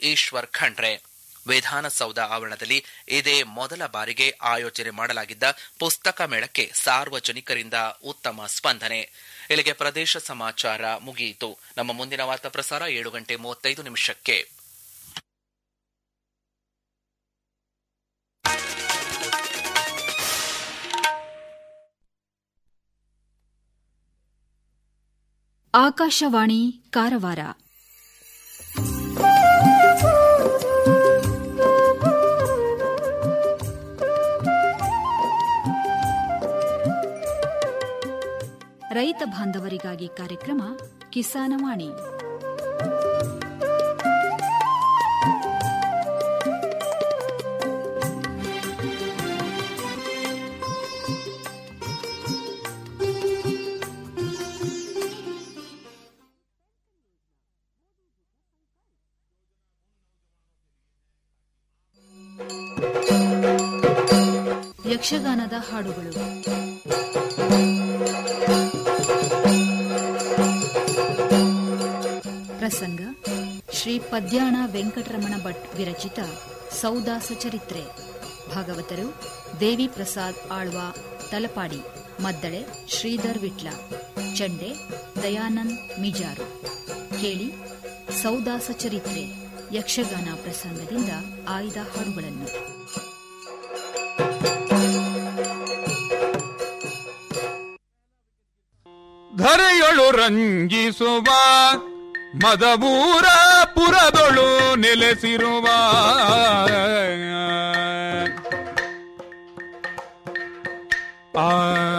ಈಶ್ವರ್ ಖಂಡ್ರೆ ವಿಧಾನಸೌಧ ಆವರಣದಲ್ಲಿ ಇದೇ ಮೊದಲ ಬಾರಿಗೆ ಆಯೋಜನೆ ಮಾಡಲಾಗಿದ್ದ ಪುಸ್ತಕ ಮೇಳಕ್ಕೆ ಸಾರ್ವಜನಿಕರಿಂದ ಉತ್ತಮ ಸ್ಪಂದನೆ ಇಲ್ಲಿಗೆ ಪ್ರದೇಶ ಸಮಾಚಾರ ಮುಗಿಯಿತು ನಮ್ಮ ಮುಂದಿನ ವಾರ್ತಾ ಪ್ರಸಾರ ಏಳು ಗಂಟೆ ಮೂವತ್ತೈದು ನಿಮಿಷಕ್ಕೆ ಆಕಾಶವಾಣಿ ಕಾರವಾರ ರೈತ ಬಾಂಧವರಿಗಾಗಿ ಕಾರ್ಯಕ್ರಮ ಕಿಸಾನವಾಣಿ ಯಕ್ಷಗಾನದ ಹಾಡುಗಳು ಪ್ರಸಂಗ ಶ್ರೀ ಪದ್ಯಾಣ ವೆಂಕಟರಮಣ ಭಟ್ ವಿರಚಿತ ಸೌದಾಸ ಚರಿತ್ರೆ ಭಾಗವತರು ದೇವಿ ಪ್ರಸಾದ್ ಆಳ್ವ ತಲಪಾಡಿ ಮದ್ದಳೆ ಶ್ರೀಧರ್ ವಿಟ್ಲ ಚಂಡೆ ದಯಾನಂದ್ ಮಿಜಾರು ಕೇಳಿ ಸೌದಾಸ ಚರಿತ್ರೆ ಯಕ್ಷಗಾನ ಪ್ರಸಂಗದಿಂದ ಆಯ್ದ ಹಾಡುಗಳನ್ನು ಧರೆಯೊಳು ರಂಜಿಸುವ ಮದಬೂರ ಪುರದೊಳು ನೆಲೆಸಿರುವ ಆ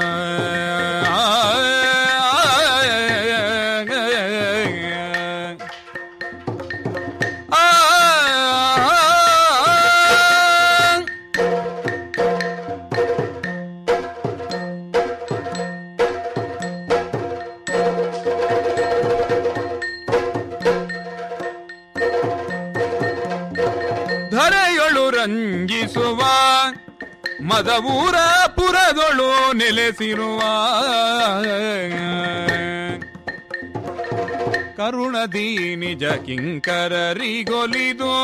ಧರೆಯೊಳು ರಂಜಿಸುವ ಮದವೂರ ಪುರದೊಳು ನೆಲೆಸಿರುವ ಕರುಣದಿ ನಿಜ ಕಿಂಕರರಿಗೊಲಿದು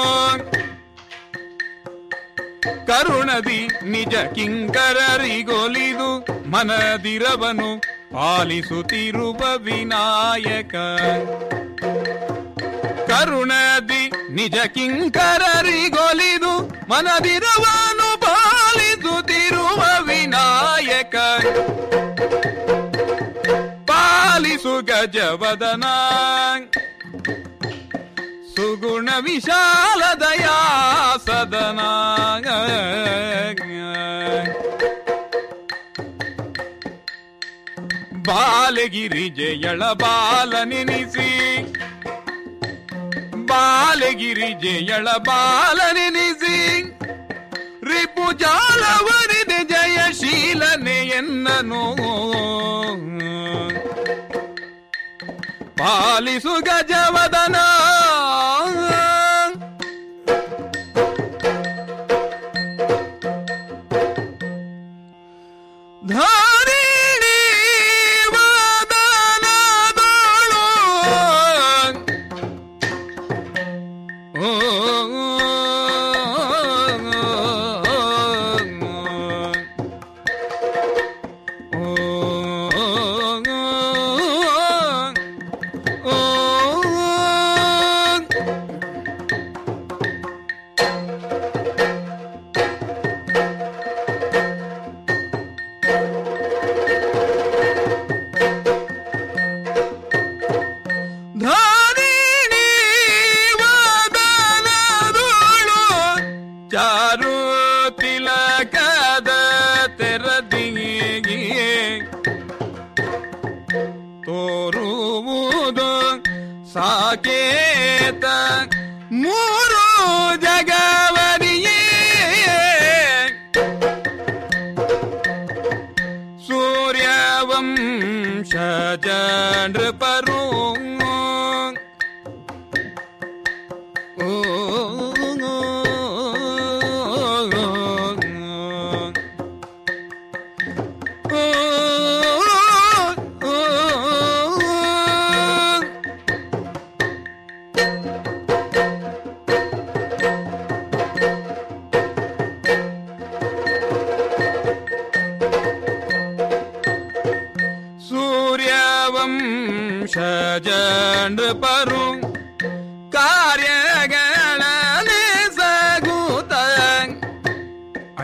ಕರುಣದಿ ನಿಜ ಕಿಂಕರರಿಗೊಲಿದು ಮನದಿರವನು ಪಾಲಿಸುತ್ತಿರುವ ವಿನಾಯಕ ಕರುಣದಿ ನಿಜ ಕಿಂಕರರಿಗೊಲಿದು ಮನದಿರವನು ಪಾಲಿಸುತ್ತಿರುವ ವಿನಾಯಕ ಪಾಲಿಸು ಗಜವದನ ಸುಗುಣ ವಿಶಾಲ ದಯಾ ಸದನ ಬಾಲಗಿರಿ ಜಯಳ ಬಾಲನೆನಿಸಿ ಬಾಲಗಿರಿ ಜಯಳ ಬಾಲನೆನಿಸಿ ರಿಪು ಜಾಲವರಿದೆ ಜಯಶೀಲನೆ ಎನ್ನನು ಪಾಲಿಸು ಗಜವದನ ಧಾರಿಣಿ ವದನದೊಳು ಓ ಧಾರಿಣಿ ವದನದೊಳು ಚಾರು ತಿಲಕದ ತೆರದಿಗೆ ತೋರುವುದು ಸಾಕೇತ ಮೂರು ಜಗವರಿಯೇ ಸೂರ್ಯವಂಶ ನೃಪರು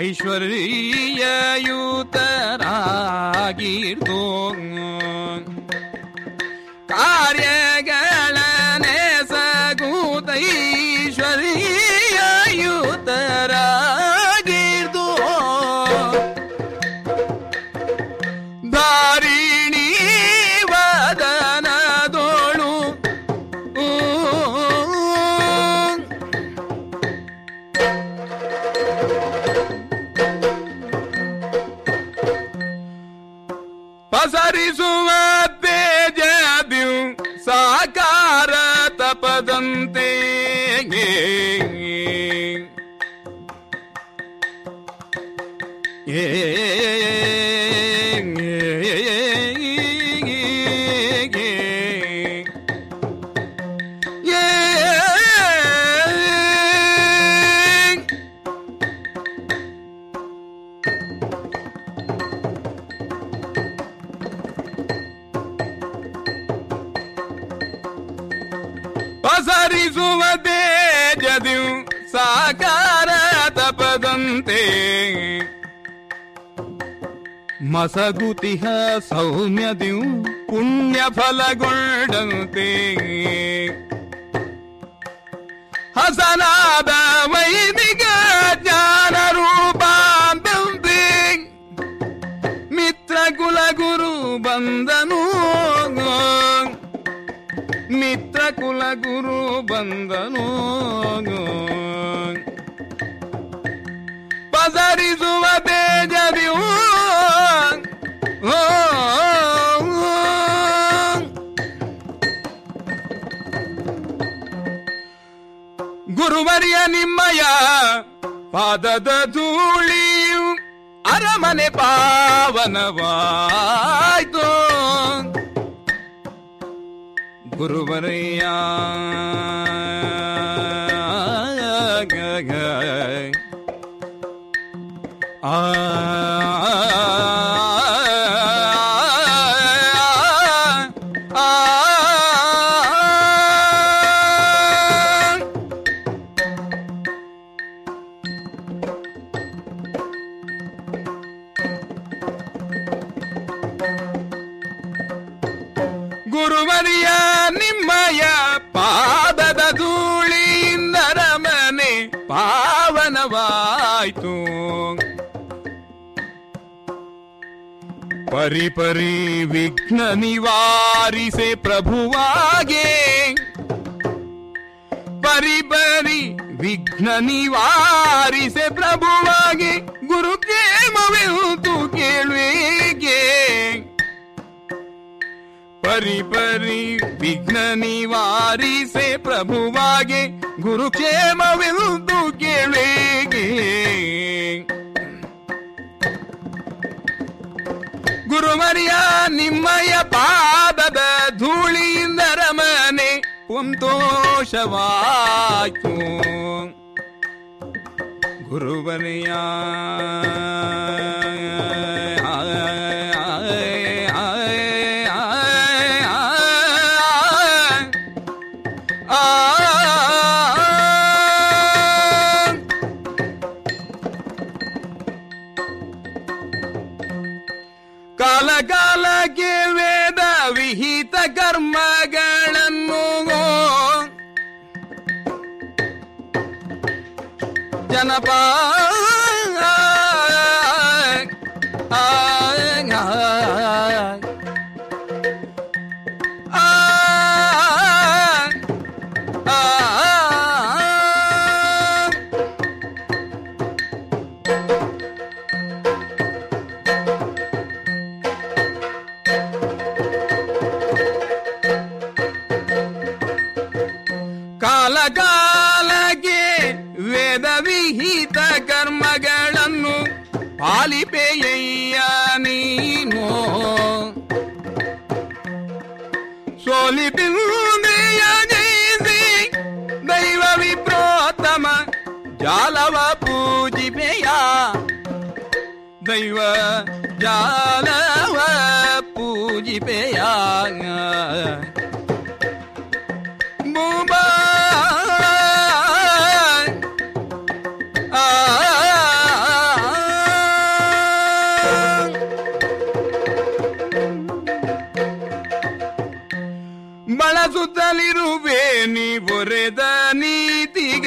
ಐಶ್ವರ್ಯಯುತರಾಗಿರ್ದೋ ಕಾರ್ಯಗಳನೆ ಸಗೂತೈಶ್ವರ್ಯಯುತರಾಗಿರ್ದೋ ಧಾರಿಣಿ ವದನದೋಳು ಪಸರಿಸುವ ತೇಜದ್ಯು ಸಾಕಾರ ತಪದಂತೆ ಏ ಪಸರಿಸುವ ತೇಜದ್ಯು ಸಾಕಾರ ತಪದಂತೆ ಮಸಗುತಿಹ ಸೌಮ್ಯದಿಯು ಪುಣ್ಯ ಫಲಗೊಂಡಂತೆ ಹಸನಾದ ವೈದಿಕ ಜ್ಞಾನ ರೂಪಾಂತಂತೆ ಮಿತ್ರ ಕುಲ ಗುರು ಬಂದನು ಮಿತ್ರ ಕುಲ ಗುರು ಬಂದನು ಪಸರಿಸುವ ತೇಜದಿಯು ಓ, ಗುರುವರಿಯ ನಿಮ್ಮಯ ಪಾದದ ಧೂಳಿಯು ಅರಮನೆ ಪಾವನವಾಯ್ತು ಗುರುವರಿಯ ಆ ಗುರುವರಿಯ ನಿಮ್ಮಯ ಪಾದದ ಧೂಳಿಂದರ ಮನೆ ಪಾವನವಾಯ್ತು ಪರಿ ಪರಿ ವಿಘ್ನ ನಿವಾರಿಸೆ ಪ್ರಭುವಾಗೆ ಪರಿ ಪರಿ ವಿಘ್ನ ನಿವಾರಿಸೆ ಪ್ರಭುವಾಗೆ ಗುರು ಕೇಮವೆಂತು ಕೇಳುವೆಗೆ ಪರಿ ಪರಿ ವಿಘ್ನ ನಿವಾರಿಸೆ ಪ್ರಭುವಾಗೆ ಗುರುಕ್ಷೇಮವೆಂದು ಕೇಳಿಗೆ ಗುರುಮರಿಯ ನಿಮ್ಮಯ ಪಾದದ ಧೂಳಿಯಿಂದ ರಮನೆ ಪುಂತೋಷವಾಯ್ತು ಗುರುವರಿಯ ಕಾಲ ಕಾಲಕ್ಕೆ ವೇದ ವಿಹಿತ ಕರ್ಮಗಳನ್ನು ಜನಪ ಕಾಲ ಕಾಲಕ್ಕೆ ವೇದ ವಿಹಿತ ಕರ್ಮಗಳನ್ನು ಪಾಲಿಪೆಯಯ್ಯ ನೀನು ಸೋಲಿಪಿಂದೆಯ ಜಯಿಸಿ ದೈವ ವಿಪ್ರೋತ್ತಮ ಜಾಲವ ಪೂಜಿಪೆಯ ದೈವ ಜಾಲವ ಪೂಜಿಪೆಯ Mumbai. Ah,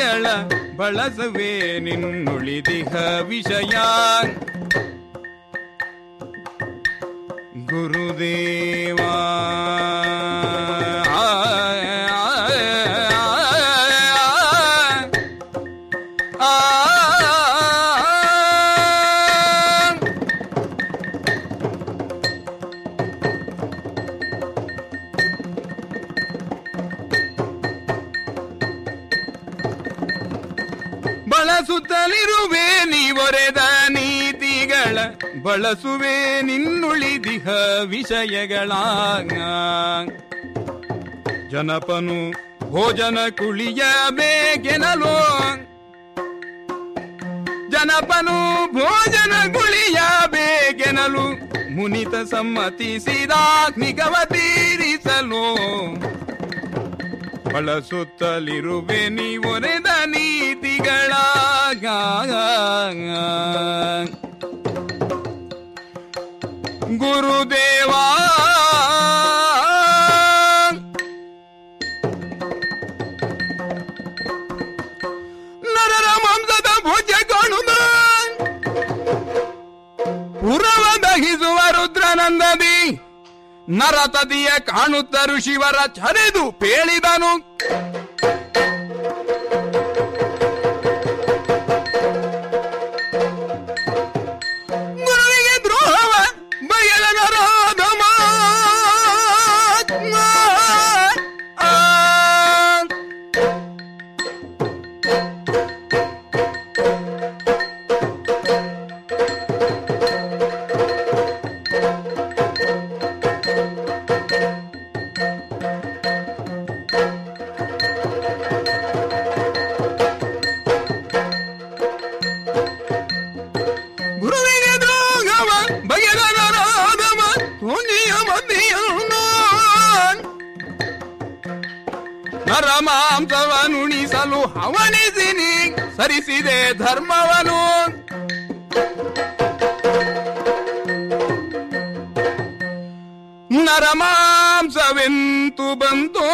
ನೀತಿಗಳ ಬಳಸುವೆ ನಿನ್ನುಳಿದಿಹ ವಿಷಯ ಗುರುದೇವಾ ಬಳಸುತ್ತಲಿರುವೆ ನೀವೊರೆದ ನೀತಿಗಳ ಬಳಸುವೆ ನಿನ್ನುಳಿದಿಹ ವಿಷಯಗಳ ಜನಪನು ಭೋಜನ ಕುಳಿಯ ಬೇಗೆನಲು ಜನಪನು ಭೋಜನ ಗುಳಿಯ ಬೇಗೆನಲು ಮುನಿತ ಸಮ್ಮತಿಸಿದಾಗ್ನಿಗವ ತೀರಿಸಲು ಬಳಸುತ್ತಲಿರುವೆ ನೀವೊರೆದ ನೀತಿಗಳ ಗುರುದೇವಾ ನರರ ಮಾಂಸದ ಭೋಜ್ಯ ಕಾಣುದ ಪುರವ ದಹಿಸುವ ರುದ್ರನಂದದಿ ನರತದಿಯ ಕಾಣುತ್ತರು ಶಿವರ ಚರೆದು ಪೇಳಿದನು ಗುರುವಿಗೆ ದ್ರೋಹವ ಬಯಲ ನರಾಧಮ ಆ ಗುರುವಿಗೆ ದ್ರೋಗವ ಬಗೆದ ನರಾಧಮ ತುನಿಯ ಮದಿಯನ್ನು ನರಮಾಂಸವನುಣಿಸಲು ಹವಣಿಸಿನಿ ಸರಿಸಿದೆ ಧರ್ಮವನು ನರಮಾಂಸವೆಂತು ಬಂತು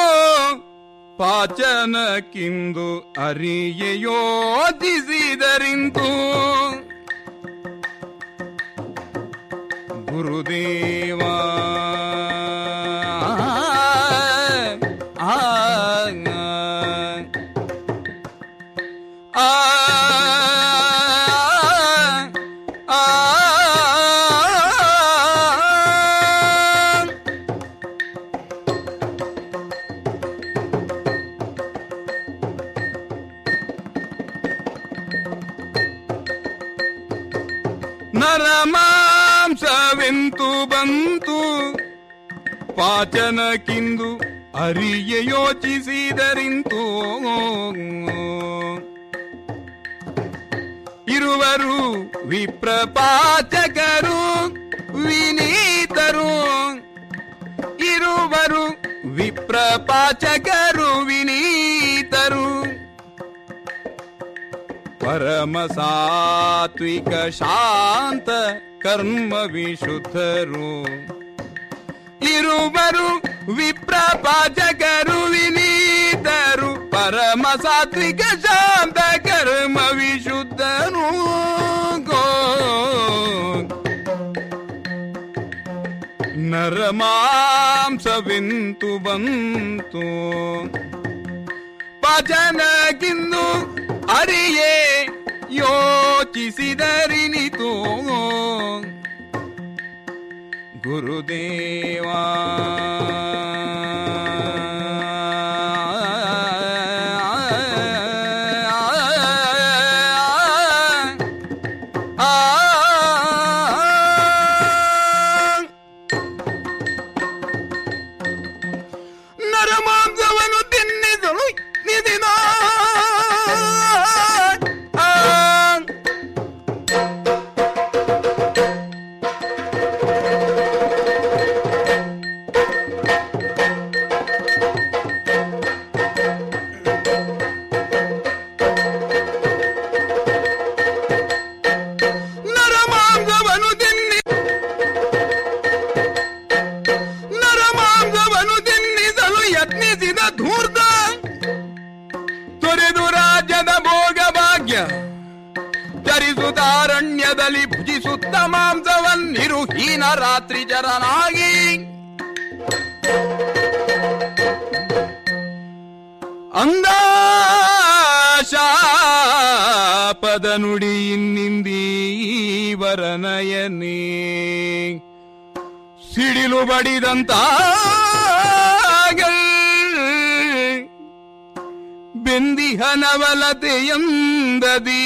ಪಾಚನಕ್ಕಿಂದು ಅರಿಯೆ ಯೋಚಿಸಿದರಿಂತು ಗುರುದೇವಾ ಆ, ಆ, ಆ, ಆ. ನರಮಾಂಸವೆಂತು ಬಂತು ಪಾಚನಕ್ಕಿಂದು ಅರಿಯ ಯೋಚಿಸಿದರಿಂತು ಇರುವರು ವಿಪ್ರಪಾಚಕರು ವಿನೀತರು ಇರುವರು ವಿಪ್ರಪಾಚಕರು ವಿನೀತರು ಪರಮ ಸಾತ್ವಿಕ ಶಾಂತ ಕರ್ಮ ವಿಶುದ್ಧರು ಇರುವರು ವಿಪ್ರಪಾಚಕರು ವಿನೀತರು ಪರಮ ಸಾತ್ವಿಕ ಶಾಂತ ಕರ್ಮ ವಿಶುದ್ಧರು ಗೋ ನರಮಾಂಸವೆಂತು ಬಂತು ಪಚನಕ್ಕಿಂದು ಅರಿಯೇ ಯೋಚಿಸಿದರಿನಿತು ಗುರುದೇವಾ ಆ ನರಮಾಂಸವನ್ನು ತಿನ್ನಿಸಲು ನಿಧಿನ ಭುಜಿಸುತ್ತ ಮಾಂಸವನ್ನಿರುಹೀನ ರಾತ್ರಿ ಜರನಾಗಿ ಅಂದಾಶಾಪದ ನುಡಿ ಇನ್ನಿಂದೀವರನಯನೇ ಸಿಡಿಲು ಬಡಿದಂತ ಬೆಂದಿಹನವಲತೆಯಂದದಿ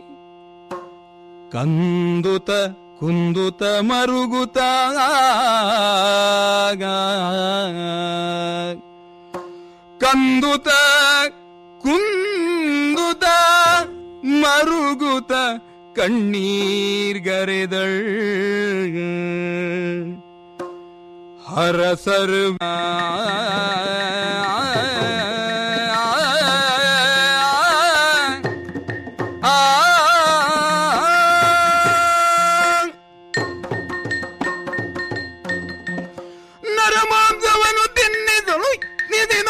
ಕಂದುತ ಕುಂದುತ ಮರುಗುತ ಕಂದುತ ಕುಂದುತ ಮರುಗುತ ಕಣ್ಣೀರ್ಗರೆದಳ್ ಹರಸರ್ ನರಮಾಂಸವನ್ನು ತಿನ್ನಿಸಲು ನಿದಿನ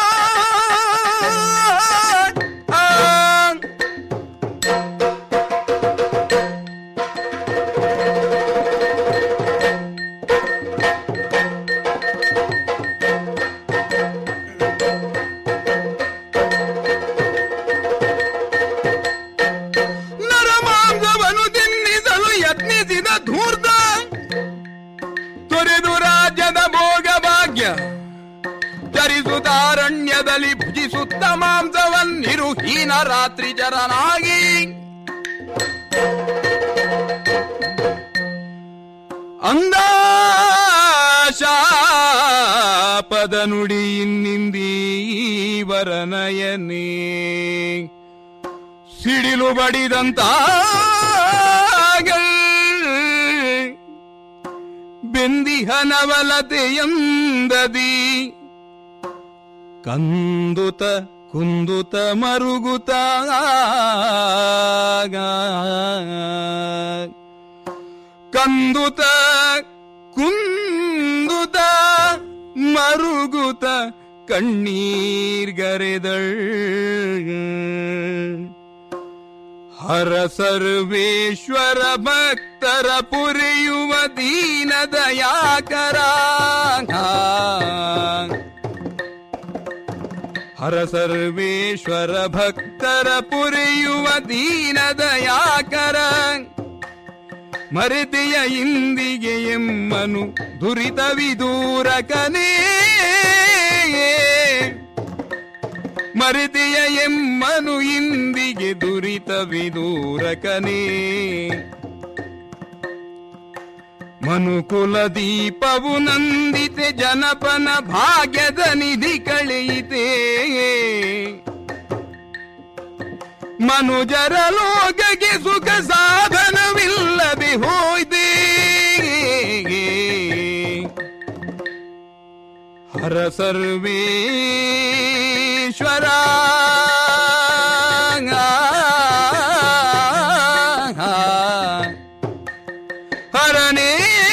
ನರಮಾಂಸವನ್ನು ತಿನ್ನಿಸಲು ಯತ್ನಿಸಿದ ಧೂರ್ತ ತೊರೆದು ರಾಜ್ಯದ ಭೋಗ ಭಾಗ್ಯ ಚರಿಸುತ್ತಾರಣ್ಯದಲ್ಲಿ ಭುಜಿಸುತ್ತ ಮಾಂಸವನ್ನಿರುಹೀನ ರಾತ್ರಿ ಜರನಾಗಿ ಅಂದಾಶಾಪದ ನುಡಿ ಇನ್ನಿಂದೀವರನಯನೇ ಸಿಡಿಲು ಬಡಿದಂತ ಬೆಂದಿಹನವಲತೆಯಂದದಿ ಕಂದುತ ಕುಂದುತ ಮರುಗುತ ಕಂದುತ ಕುಂದುತ ಮರುಗುತ ಕಣ್ಣೀರ್ಗರೆದಳ್ ಹರ ಸರ್ವೇಶ್ವರ ಭಕ್ತರ ಪುರಿಯುವ ದೀನ ದಯಾಕರ ಹರ ಸರ್ವೇಶ್ವರ ಭಕ್ತರ ಪುರಿಯುವ ದೀನ ದಯಾಕರ ಮರೆತೆಯ ಇಂದಿಗೆ ಎಮ್ಮನು ದುರಿತ ವಿದೂರಕನೇ ಮರೆತೆಯ ಎಮ್ಮನು ಇಂದಿಗೆ ದುರಿತ ವಿದೂರಕನೇ ಮನುಕುಲ ದೀಪವು ನಂದಿತೆ ಜನಪನ ಭಾಗ್ಯದ ನಿಧಿ ಕಳೆಯಿತೆ ಮನುಜರ ಲೋಕಕ್ಕೆ ಸುಖ ಸಾಧನವಿಲ್ಲದೆ ಹೋಯ್ದೆ ಹರ ಸರ್ವೇಶ್ವರ ಹರನೇ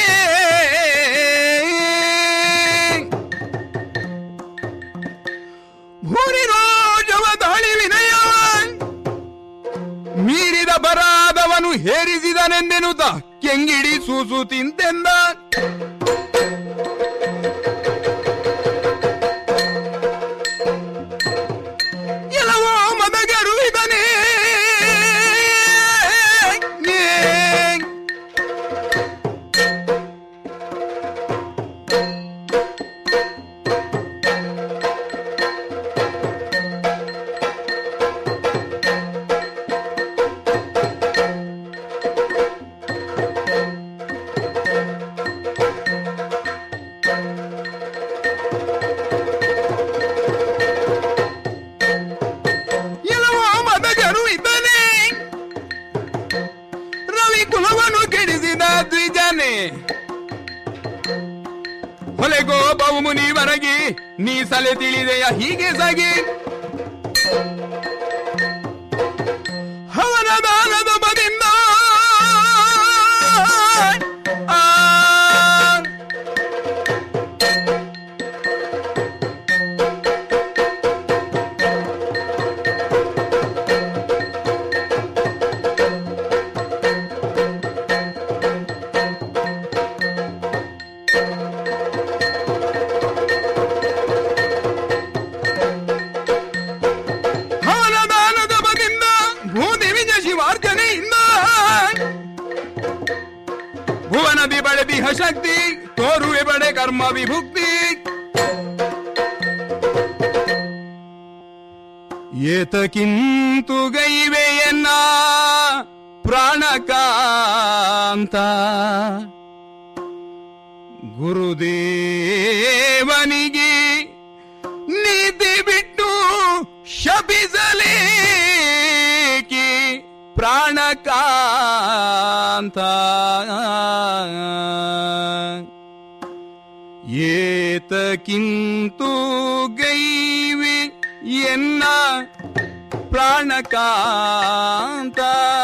ಭೂರಿ ರೋಜವ ದಾಳಿ ವಿನಯ ಮೀರಿದ ಬರಾದವನು ಹೇರಿಸಿದನೆಂದೆನುತ ಕೆಂಗಿಡಿ ಸೂಸು ತಿಂತೆಂದ ಎಲ್ಲವೋ ಮದಗರು ಇದನೇ ಎಲ್ಲವೋ ಮದಗರು ಇದ್ದಾನೆ ರವಿ ಕುಲವನ್ನು ಕೆಡಿಸಿದ ದ್ವಿಜನೆ ಹೊಲೆಗೋ ಬಹುಮುನಿವರಗಿ ನೀ ಸಲೆ ತಿಳಿದೆಯ ಹೀಗೆ ಸಾಗಿ ಅವನ ದಾನದ ಬದಿಂದ ಆ ಶಕ್ತಿ ತೋರುವೆ ಬಡೆ ಕರ್ಮ ವಿಭುಕ್ತಿ ಏತಕ್ಕಿಂತು ಗೈವೆಯನ್ನ ಪ್ರಾಣಕಾಂತ ಗುರುದೇವನಿಗೆ ನೀತಿ ಬಿಟ್ಟು ಶಪಿಸಲೇಕೆ ಪ್ರಾಣಕಾಂತ ಏತಕ್ಕಿಂತು ಗೈವಿ ಎನ್ನ ಪ್ರಾಣಕಾಂತ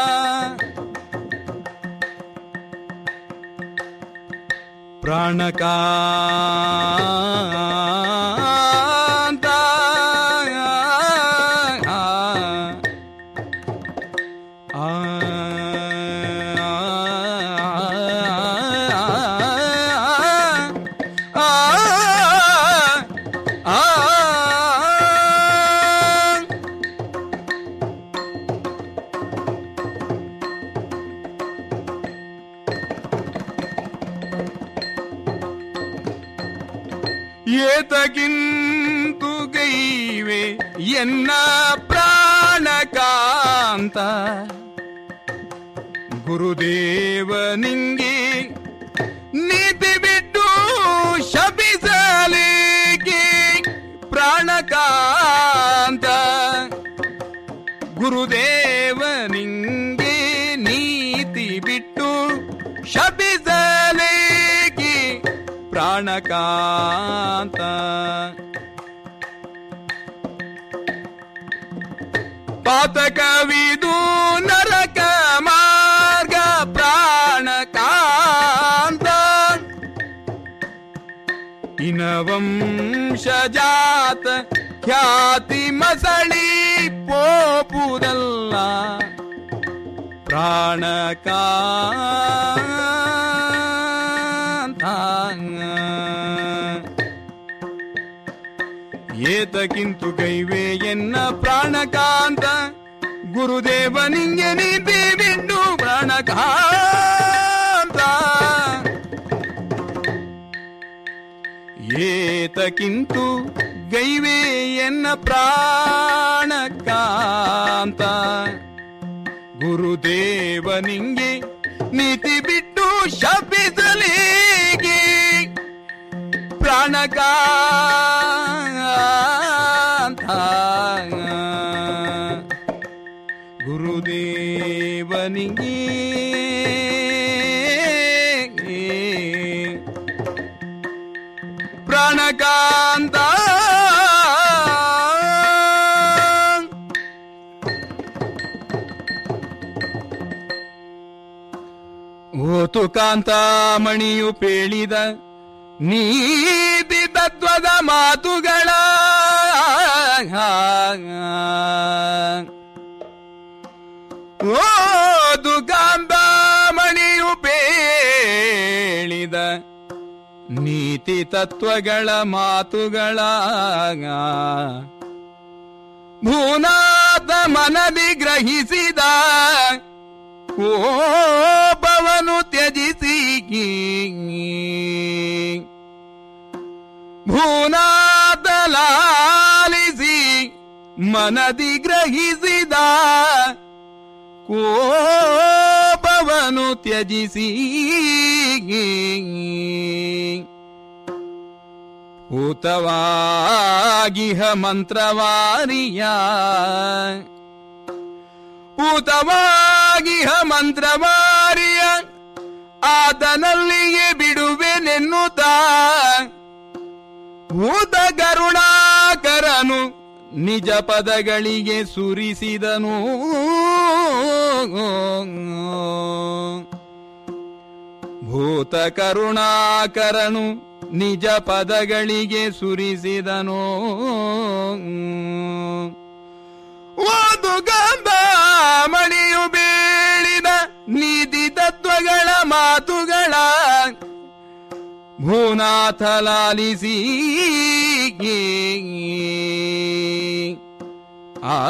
ಪ್ರಾಣಕಾಂತ ಏತಗಿಂತು ಗೈವೆ ಎನ್ನ ಪ್ರಾಣಕಾಂತ ಗುರುದೇವ ನಿಂಗೆ ನೀತಿ ಬಿಟ್ಟು ಶಪಿಸಲೇಕೆ ಪ್ರಾಣಕಾಂತ ಗುರುದೇವ ನಿಂಗೆ ನೀತಿ ಬಿಟ್ಟು ಶಪಿಸಲೇಕೆ ಪ್ರಾಣಕಾಂತ ಪಾತಕವಿದು ನರಕ ಮಾರ್ಗ ಪ್ರಾಣಕಾಂತ ಇನವಂಶಜಾತ ಖ್ಯಾತಿ ಮಸಳಿ ಪೋಪುದಲ್ಲ ಪ್ರಾಣಕಾಂತ ಏತಕ್ಕಿಂತು ಗೈವೆ ಎನ್ನ ಪ್ರಾಣಕಾಂತ ಗುರುದೇವ ನಿಂಗೆ ನೀತಿ ಬಿಟ್ಟು ಪ್ರಾಣಕಾಂತ ಏತಕ್ಕಿಂತು ಗೈವೆ ಎನ್ನ ಪ್ರಾಣಕಾಂತ ಗುರುದೇವ ನಿಂಗೆ ನೀತಿ ಬಿಟ್ಟು ಶಪಿಸಲೇಗೆ ಪ್ರಾಣಕಾಂತ ಗುರುದೇವನಿಗೆ ಪ್ರಾಣಕಾಂತ ಓತು ಕಾಂತ ಮಣಿಯು ಪೇಳಿದ ನೀತಿ ತತ್ವದ ಮಾತುಗಳ ಓದು ಕಾಂತ ಮಣಿಯು ಪೇಳಿದ ನೀತಿ ತತ್ವಗಳ ಮಾತುಗಳ ಭೂನಾಥ ಮನದಿ ಗ್ರಹಿಸಿದ ಕೋಪವನು ತ್ಯಜಿಸಿ ಭೂನಾಥ ಲಾಲಿಸಿ ಮನದಿ ಗ್ರಹಿಸಿದ ಕೋಪವನು ತ್ಯಜಿಸಿ ಪೂತವಾಗಿಹ ಮಂತ್ರವಾರಿಯ ಪೂತವಾಗಿಹ ಮಂತ್ರವಾರಿಯ ಆತನಲ್ಲಿಯೇ ಬಿಡುವೆನೆನ್ನುತ್ತ ಭೂತ ಕರುಣಾಕರನು ನಿಜ ಪದಗಳಿಗೆ ಸುರಿಸಿದನು ಭೂತ ಕರುಣಾಕರನು ನಿಜ ಪದಗಳಿಗೆ ಸುರಿಸಿದನು ಓದು ಗಂಧ ಮಣಿಯು ಬೀಳಿದ ನೀತಿ ತತ್ವಗಳ ಮಾತುಗಳ ಭೂನಾಥ ಲಾಲಿಸಿ ಆ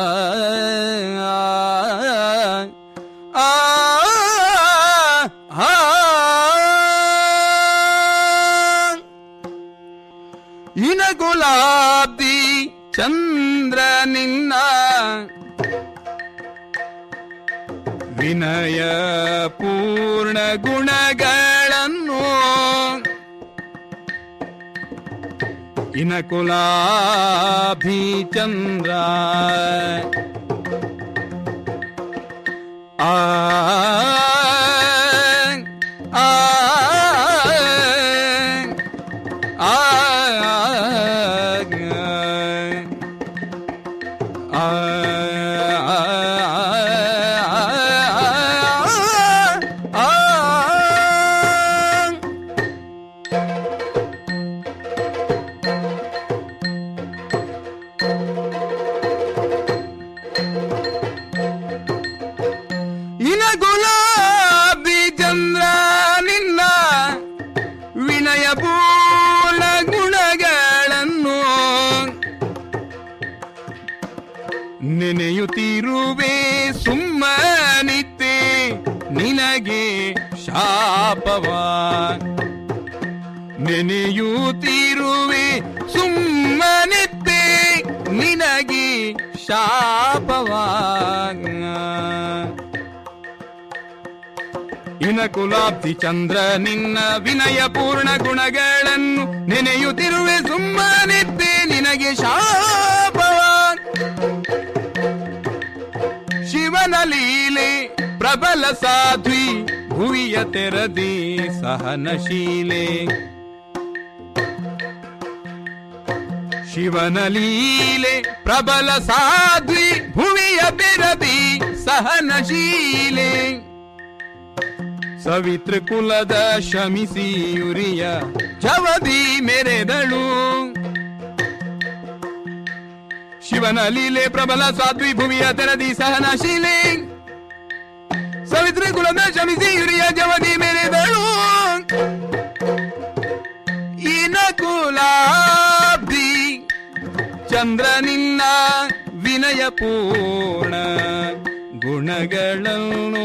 ಆ ಆ ಇನಕುಲಾಬ್ದಿ ಚಂದ್ರ ನಿನ್ನ ವಿನಯ ಪೂರ್ಣ ಗುಣಗಳನ್ನು ಇನಕುಲಾಭಿ ಚಂದ್ರ ಆ ಆ ಆ ಇನ ಗುಲಾಬಿ ಚಂದ್ರ ನಿನ್ನ ವಿನಯ ಪೂರ್ಣ ಗುಣಗಳನ್ನು ನೆನೆಯುತ್ತಿರುವೆ ಸುಮ್ಮನಿತ್ತೆ ನಿನಗೆ ಶಾಪವ ನೆನೆಯುತ್ತಿರುವೆ ಸುಮ್ಮನಿತ್ತೆ ನಿನಗೆ ಶಾಪವ ಇನ ಕುಲಾಬ್ಧಿ ಚಂದ್ರ ನಿನ್ನ ವಿನಯ ಪೂರ್ಣ ಗುಣಗಳನ್ನು ನೆನೆಯುತ್ತಿರುವೆ ಸುಮ್ಮನಿದ್ದೆ ನಿನಗೆ ಶಾಪವ ಶಿವನ ಲೀಲೆ ಪ್ರಬಲ ಸಾಧ್ವಿ ಭುವಿಯ ತೆರದಿ ಸಹನಶೀಲೆ ಶಿವನ ಲೀಲೆ ಪ್ರಬಲ ಸಾಧ್ವಿ ಭುವಿಯ ಬೆರದಿ ಸಹನಶೀಲೆ ಸವಿತ್ರ ಕುಲದ ಶಮಿಸಿ ಉರಿಯ ಜವದಿ ಮೆರೆದಳು ಶಿವನ ಲೀಲೆ ಪ್ರಬಲ ಸಾಧ್ವಿ ಭುವಿಯ ತೆರದಿ ಸಹನಶೀಲೆ ಸವಿತ್ರ ಕುಲದ ಶಮಿಸಿ ಉರಿಯ ಜವದಿ ಮೆರೆದಳು ಇನ ಕುಲಾಬ್ಧಿ ಚಂದ್ರ ನಿನ್ನ ವಿನಯ ಪೂರ್ಣ ಗುಣಗಳನ್ನು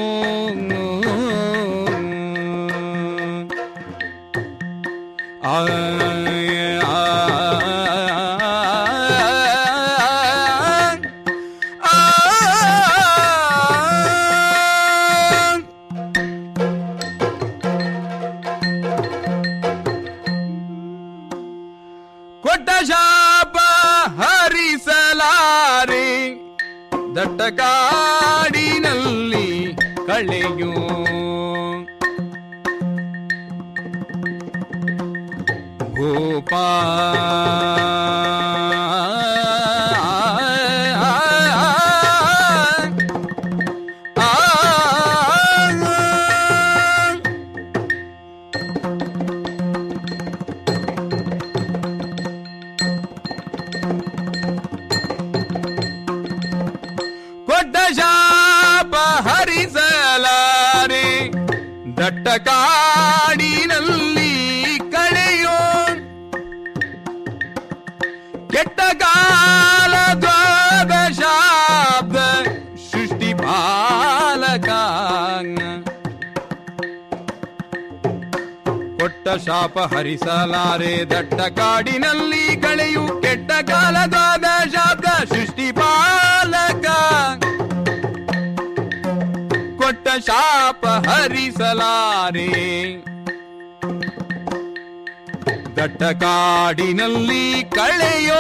ಆ ಆ, ಆ, ಆ, ಕೊಟ್ಟ ಶಾಪ ಹರಿಸಲಾರೆ ದಟ್ಟ ಕಾಡಿನಲ್ಲಿ ಕಳೆಯೋ ಭೂಪಾ ಕೊಟ್ಟ ಶಾಪ ಹರಿಸಲಾರೆ ದಟ್ಟ ಕಾಡಿನಲ್ಲಿ ಕಳೆಯೋ ಕೆಟ್ಟ ಕಾಲ ದ್ವಾದಶಾಬ್ದ ಸೃಷ್ಟಿ ಬಾಲಕ ಕೊಟ್ಟ ಶಾಪ ಹರಿಸಲಾರೆ ದಟ್ಟ ಕಾಡಿನಲ್ಲಿ ಕಳೆಯು ಕೆಟ್ಟ ಕಾಲದಾದ ಶಾಬ್ದ ಸೃಷ್ಟಿ ಪಾಲಕ ಕೊಟ್ಟ ಶಾಪ ಹರಿಸಲಾರೆ ದಟ್ಟ ಕಾಡಿನಲ್ಲಿ ಕಳೆಯೋ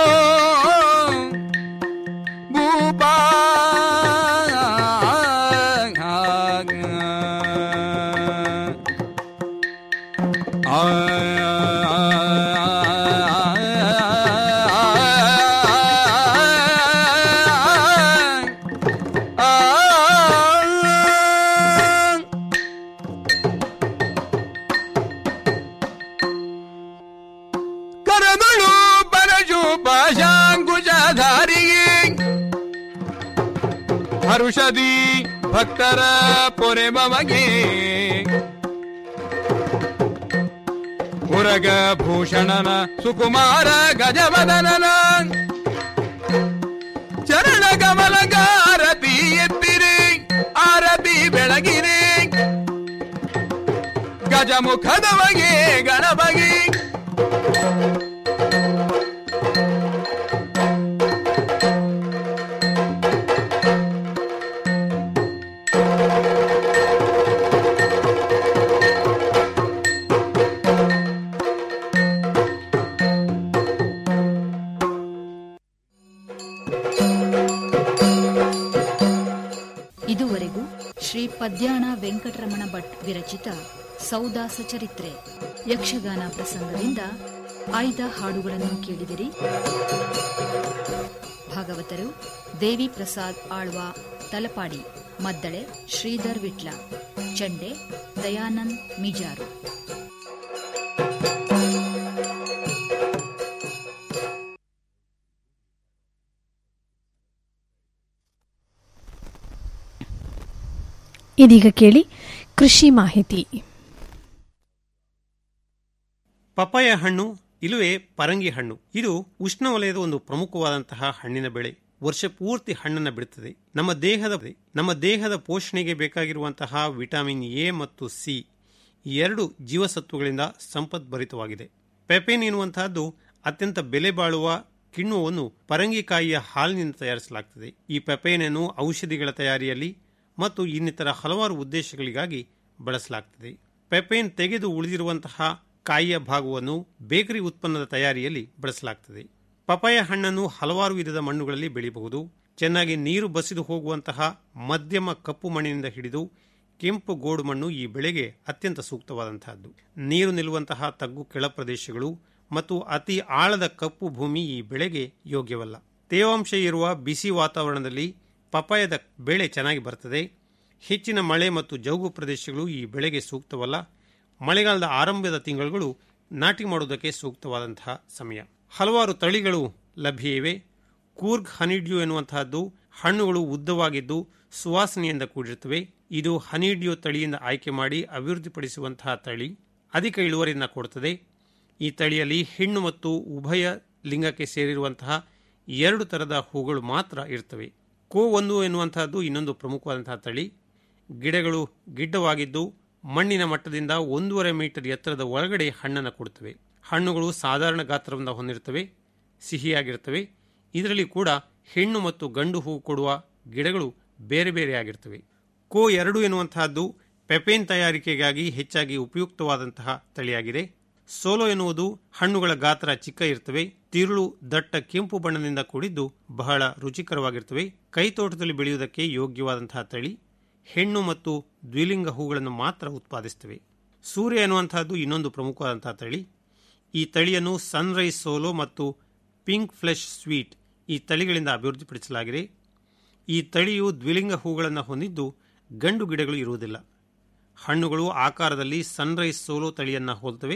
ಭೂಪಾ ಕರದಳು ಪರಶು ಪಾಶಾಂಕುಶಧಾರಿಗೆ ಹರುಷದಿ ಭಕ್ತರ ಪೊರೆ ಬಮಗೆ ಉರಗ ಭೂಷಣನ ಸುಕುಮಾರ ಗಜವದನನ ಚರಣ ಕಮಲಗಾರತಿ ಎತ್ತಿರಿ ಆರತಿ ಬೆಳಗಿರಿ ಗಜಮುಖದ ಬಗೆ ಗಣಬಗೆ ಇದುವರೆಗೂ ಶ್ರೀ ಪದ್ಯಾಣ ವೆಂಕಟರಮಣ ಭಟ್ ವಿರಚಿತ ಸೌದಾಸ ಚರಿತ್ರೆ ಯಕ್ಷಗಾನ ಪ್ರಸಂಗದಿಂದ ಆಯ್ದ ಹಾಡುಗಳನ್ನು ಕೇಳಿದಿರಿ ಭಾಗವತರು ದೇವಿ ಪ್ರಸಾದ್ ಆಳ್ವ ತಲಪಾಡಿ ಮದ್ದಳೆ ಶ್ರೀಧರ್ ವಿಟ್ಲ ಚಂಡೆ ದಯಾನಂದ್ ಮಿಜಾರು ಇದೀಗ ಕೇಳಿ ಕೃಷಿ ಮಾಹಿತಿ ಪಪಾಯ ಹಣ್ಣು ಇಲ್ಲವೇ ಪರಂಗಿ ಹಣ್ಣು ಇದು ಉಷ್ಣವಲಯದ ಒಂದು ಪ್ರಮುಖವಾದಂತಹ ಹಣ್ಣಿನ ಬೆಳೆ ವರ್ಷ ಪೂರ್ತಿ ಹಣ್ಣನ್ನು ಬಿಡುತ್ತದೆ ನಮ್ಮ ದೇಹದ ನಮ್ಮ ದೇಹದ ಪೋಷಣೆಗೆ ಬೇಕಾಗಿರುವಂತಹ ವಿಟಮಿನ್ ಎ ಮತ್ತು ಸಿ ಈ ಎರಡು ಜೀವಸತ್ವಗಳಿಂದ ಸಂಪದ್ಭರಿತವಾಗಿದೆ ಪೆಪೇನ್ ಎನ್ನುವಂತಹದ್ದು ಅತ್ಯಂತ ಬೆಲೆ ಬಾಳುವ ಕಿಣ್ವವನ್ನು ಪರಂಗಿಕಾಯಿಯ ಹಾಲಿನಿಂದ ತಯಾರಿಸಲಾಗುತ್ತದೆ ಈ ಪೆಪೇನನ್ನು ಔಷಧಿಗಳ ತಯಾರಿಯಲ್ಲಿ ಮತ್ತು ಇನ್ನಿತರ ಹಲವಾರು ಉದ್ದೇಶಗಳಿಗಾಗಿ ಬಳಸಲಾಗುತ್ತದೆ ಪೆಪೇನ್ ತೆಗೆದು ಉಳಿದಿರುವಂತಹ ಕಾಯಿಯ ಭಾಗವನ್ನು ಬೇಕರಿ ಉತ್ಪನ್ನದ ತಯಾರಿಯಲ್ಲಿ ಬಳಸಲಾಗುತ್ತದೆ ಪಪಾಯ ಹಣ್ಣನ್ನು ಹಲವಾರು ವಿಧದ ಮಣ್ಣುಗಳಲ್ಲಿ ಬೆಳೆಯಬಹುದು ಚೆನ್ನಾಗಿ ನೀರು ಬಸಿದು ಹೋಗುವಂತಹ ಮಧ್ಯಮ ಕಪ್ಪು ಮಣ್ಣಿನಿಂದ ಹಿಡಿದು ಕೆಂಪು ಗೋಡು ಮಣ್ಣು ಈ ಬೆಳೆಗೆ ಅತ್ಯಂತ ಸೂಕ್ತವಾದಂತಹದ್ದು ನೀರು ನಿಲ್ಲುವಂತಹ ತಗ್ಗು ಕೆಳ ಪ್ರದೇಶಗಳು ಮತ್ತು ಅತಿ ಆಳದ ಕಪ್ಪು ಭೂಮಿ ಈ ಬೆಳೆಗೆ ಯೋಗ್ಯವಲ್ಲ ತೇವಾಂಶ ಇರುವ ಬಿಸಿ ವಾತಾವರಣದಲ್ಲಿ ಪಪಾಯದ ಬೆಳೆ ಚೆನ್ನಾಗಿ ಬರ್ತದೆ ಹೆಚ್ಚಿನ ಮಳೆ ಮತ್ತು ಜೌಗು ಪ್ರದೇಶಗಳು ಈ ಬೆಳೆಗೆ ಸೂಕ್ತವಲ್ಲ ಮಳೆಗಾಲದ ಆರಂಭದ ತಿಂಗಳುಗಳು ನಾಟಿ ಮಾಡುವುದಕ್ಕೆ ಸೂಕ್ತವಾದಂತಹ ಸಮಯ ಹಲವಾರು ತಳಿಗಳು ಲಭ್ಯ ಇವೆ ಕೂರ್ಗ್ ಹನಿಡ್ಯೂ ಎನ್ನುವಂತಹದ್ದು ಹಣ್ಣುಗಳು ಉದ್ದವಾಗಿದ್ದು ಸುವಾಸನೆಯಿಂದ ಕೂಡಿರುತ್ತವೆ ಇದು ಹನಿಡ್ಯೂ ತಳಿಯಿಂದ ಆಯ್ಕೆ ಮಾಡಿ ಅಭಿವೃದ್ಧಿಪಡಿಸುವಂತಹ ತಳಿ ಅಧಿಕ ಇಳುವರಿಯನ್ನು ಕೊಡುತ್ತದೆ ಈ ತಳಿಯಲ್ಲಿ ಹೆಣ್ಣು ಮತ್ತು ಉಭಯ ಲಿಂಗಕ್ಕೆ ಸೇರಿರುವಂತಹ ಎರಡು ಥರದ ಹೂಗಳು ಮಾತ್ರ ಇರ್ತವೆ ಕೋ ಒಂದು ಎನ್ನುವಂತಹದ್ದು ಇನ್ನೊಂದು ಪ್ರಮುಖವಾದಂತಹ ತಳಿ ಗಿಡಗಳು ಗಿಡ್ಡವಾಗಿದ್ದು ಮಣ್ಣಿನ ಮಟ್ಟದಿಂದ ಒಂದೂವರೆ ಮೀಟರ್ ಎತ್ತರದ ಒಳಗಡೆ ಹಣ್ಣನ್ನು ಕೊಡುತ್ತವೆ ಹಣ್ಣುಗಳು ಸಾಧಾರಣ ಗಾತ್ರವನ್ನು ಹೊಂದಿರುತ್ತವೆ ಸಿಹಿಯಾಗಿರುತ್ತವೆ ಇದರಲ್ಲಿ ಕೂಡ ಹೆಣ್ಣು ಮತ್ತು ಗಂಡು ಹೂ ಕೊಡುವ ಗಿಡಗಳು ಬೇರೆ ಬೇರೆಯಾಗಿರ್ತವೆ ಕೋ ಎರಡು ಎನ್ನುವಂತಹದ್ದು ಪೆಪೇನ್ ತಯಾರಿಕೆಗಾಗಿ ಹೆಚ್ಚಾಗಿ ಉಪಯುಕ್ತವಾದಂತಹ ತಳಿಯಾಗಿದೆ ಸೋಲೋ ಎನ್ನುವುದು ಹಣ್ಣುಗಳ ಗಾತ್ರ ಚಿಕ್ಕ ಇರ್ತವೆ ತಿರುಳು ದಟ್ಟ ಕೆಂಪು ಬಣ್ಣದಿಂದ ಕೂಡಿದ್ದು ಬಹಳ ರುಚಿಕರವಾಗಿರ್ತವೆ ಕೈತೋಟದಲ್ಲಿ ಬೆಳೆಯುವುದಕ್ಕೆ ಯೋಗ್ಯವಾದಂತಹ ತಳಿ ಹೆಣ್ಣು ಮತ್ತು ದ್ವಿಲಿಂಗ ಹೂಗಳನ್ನು ಮಾತ್ರ ಉತ್ಪಾದಿಸುತ್ತವೆ ಸೂರ್ಯ ಎನ್ನುವಂತಹದ್ದು ಇನ್ನೊಂದು ಪ್ರಮುಖವಾದಂತಹ ತಳಿ ಈ ತಳಿಯನ್ನು ಸನ್ರೈಸ್ ಸೋಲೋ ಮತ್ತು ಪಿಂಕ್ ಫ್ಲೆಶ್ ಸ್ವೀಟ್ ಈ ತಳಿಗಳಿಂದ ಅಭಿವೃದ್ಧಿಪಡಿಸಲಾಗಿದೆ ಈ ತಳಿಯು ದ್ವಿಲಿಂಗ ಹೂಗಳನ್ನು ಹೊಂದಿದ್ದು ಗಂಡು ಗಿಡಗಳು ಇರುವುದಿಲ್ಲ ಹಣ್ಣುಗಳು ಆಕಾರದಲ್ಲಿ ಸನ್ರೈಸ್ ಸೋಲೋ ತಳಿಯನ್ನು ಹೋಲುತ್ತವೆ